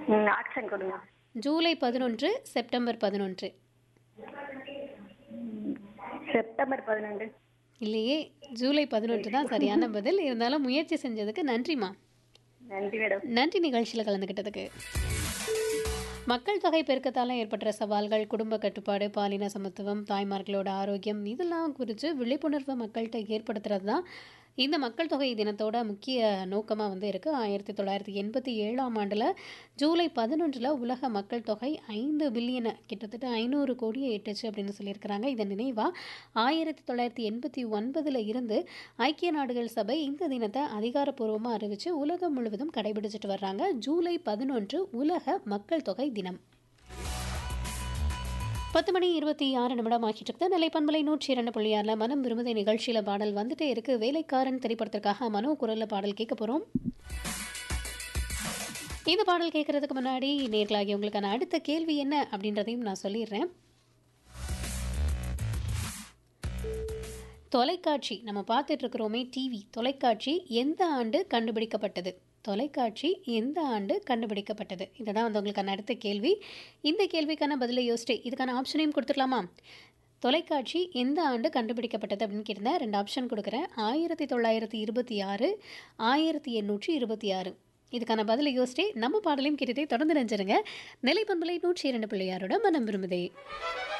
ம் ஆப்ஷன் கொடுங்க ஜூலை பதினொன்று செப்டம்பர் பதினொன்று செப்டம்பர் பதினொன்று இல்லையே ஜூலை பதினொன்று தான் சரியான பதில் இருந்தாலும் முயற்சி செஞ்சதுக்கு நன்றிம்மா நன்றி மேடம் நன்றி நிகழ்ச்சியில் கலந்துக்கிட்டதுக்கு மக்கள் தொகை பெருக்கத்தால் ஏற்படுற சவால்கள் குடும்ப கட்டுப்பாடு பாலின சமத்துவம் தாய்மார்களோட ஆரோக்கியம் இதெல்லாம் குறித்து விழிப்புணர்வு மக்கள்கிட்ட ஏற்படுத்துறது தான் இந்த மக்கள் தொகை தினத்தோட முக்கிய நோக்கமாக வந்து இருக்குது ஆயிரத்தி தொள்ளாயிரத்தி எண்பத்தி ஏழாம் ஆண்டில் ஜூலை பதினொன்றில் உலக மக்கள் தொகை ஐந்து பில்லியனை கிட்டத்தட்ட ஐநூறு கோடியை எட்டுச்சு அப்படின்னு சொல்லியிருக்கிறாங்க இதன் நினைவாக ஆயிரத்தி தொள்ளாயிரத்தி எண்பத்தி ஒன்பதில் இருந்து ஐக்கிய நாடுகள் சபை இந்த தினத்தை அதிகாரப்பூர்வமாக அறிவித்து உலகம் முழுவதும் கடைபிடிச்சிட்டு வர்றாங்க ஜூலை பதினொன்று உலக மக்கள் தொகை தினம் பத்து மணி இருபத்தி ஆறு நிமிடம் ஆகிட்டு இருக்குது நிலை பண்பலை நூற்றி இரண்டு புள்ளி ஆறில் மனம் விரும்புதை நிகழ்ச்சியில் பாடல் வந்துட்டே இருக்கு வேலைக்காரன் திரைப்படத்திற்காக மனோ குரலில் பாடல் கேட்க போகிறோம் இந்த பாடல் கேட்கறதுக்கு முன்னாடி நேர்களாகி உங்களுக்கான அடுத்த கேள்வி என்ன அப்படின்றதையும் நான் சொல்லிடுறேன் தொலைக்காட்சி நம்ம பார்த்துட்டு இருக்கிறோமே டிவி தொலைக்காட்சி எந்த ஆண்டு கண்டுபிடிக்கப்பட்டது தொலைக்காட்சி எந்த ஆண்டு கண்டுபிடிக்கப்பட்டது இதுதான் வந்து உங்களுக்கான அடுத்த கேள்வி இந்த கேள்விக்கான பதிலை யோசிச்சு இதுக்கான ஆப்ஷனையும் கொடுத்துடலாமா தொலைக்காட்சி எந்த ஆண்டு கண்டுபிடிக்கப்பட்டது அப்படின்னு கேட்டிருந்தேன் ரெண்டு ஆப்ஷன் கொடுக்குறேன் ஆயிரத்தி தொள்ளாயிரத்தி இருபத்தி ஆறு ஆயிரத்தி எண்ணூற்றி இருபத்தி ஆறு இதுக்கான பதிலை யோசிச்சு நம்ம பாடலையும் கேட்டதே தொடர்ந்து நினைச்சிருங்க நிலைப்பண்பலை நூற்றி இரண்டு பிள்ளையாரோட மனம் விரும்புதே